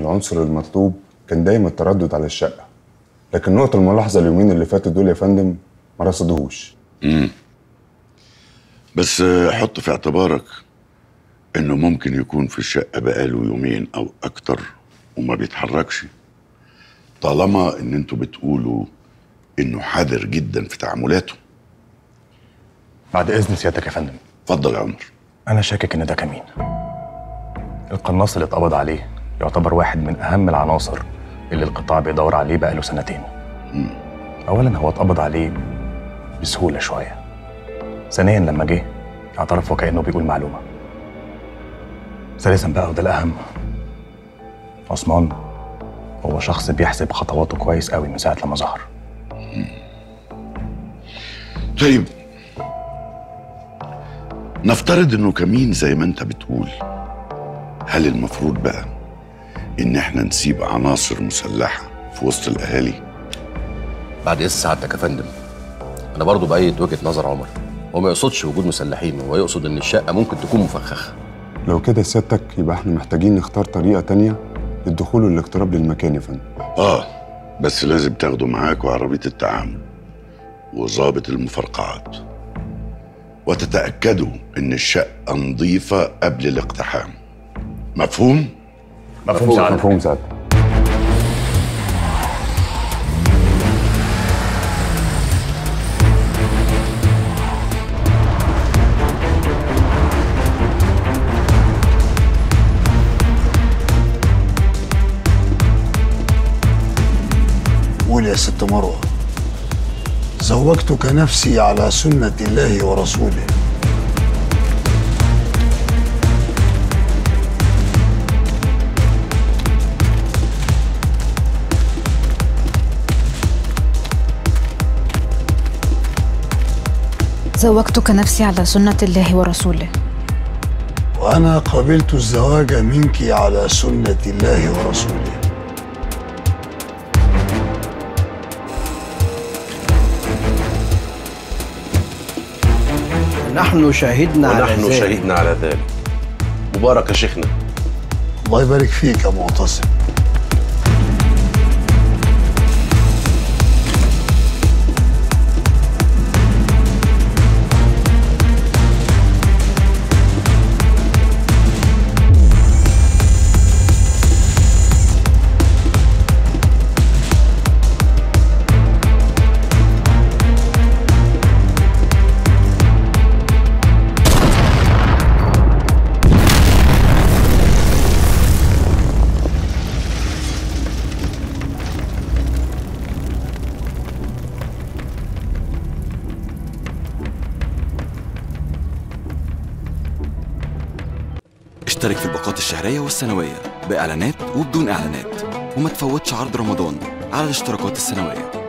العنصر المطلوب كان دايما التردد على الشقة لكن نقطة الملاحظة اليومين اللي فاتوا دول يا فندم ما رصدوهوش بس آه، حط في اعتبارك انه ممكن يكون في الشقه بقاله يومين او اكتر وما بيتحركش طالما ان انتوا بتقولوا انه حذر جدا في تعاملاته بعد اذن سيادتك يا فندم اتفضل يا عمر انا شاكك ان ده كمين القناص اللي اتقبض عليه يعتبر واحد من اهم العناصر اللي القطاع بيدور عليه بقاله سنتين اولا هو اتقبض عليه بسهوله شويه ثانيا لما جه اعترف وكانه بيقول معلومه ثالثا بقى وده الاهم عثمان هو شخص بيحسب خطواته كويس قوي من ساعه لما ظهر طيب نفترض انه كمين زي ما انت بتقول هل المفروض بقى ان احنا نسيب عناصر مسلحه في وسط الاهالي بعد اذن سعادتك يا فندم انا برضو بايد وجهه نظر عمر هو ما يقصدش وجود مسلحين هو يقصد ان الشقه ممكن تكون مفخخه لو كده سيادتك يبقى احنا محتاجين نختار طريقة تانية للدخول والاقتراب للمكان يا فندم اه بس لازم تاخدوا معاكوا عربيه التعامل وظابط المفرقعات وتتاكدوا ان الشقه نظيفه قبل الاقتحام مفهوم مفهوم سعادتك مفهوم سعادتك قول يا ست مروة زوجتك نفسي على سنة الله ورسوله زوجتك نفسي على سنة الله ورسوله وأنا قبلت الزواج منك على سنة الله ورسوله نحن شهدنا على ونحن ذلك شهدنا على ذلك مبارك يا شيخنا الله يبارك فيك يا معتصم اشترك في الباقات الشهرية والسنوية بإعلانات وبدون إعلانات وما تفوتش عرض رمضان على الاشتراكات السنوية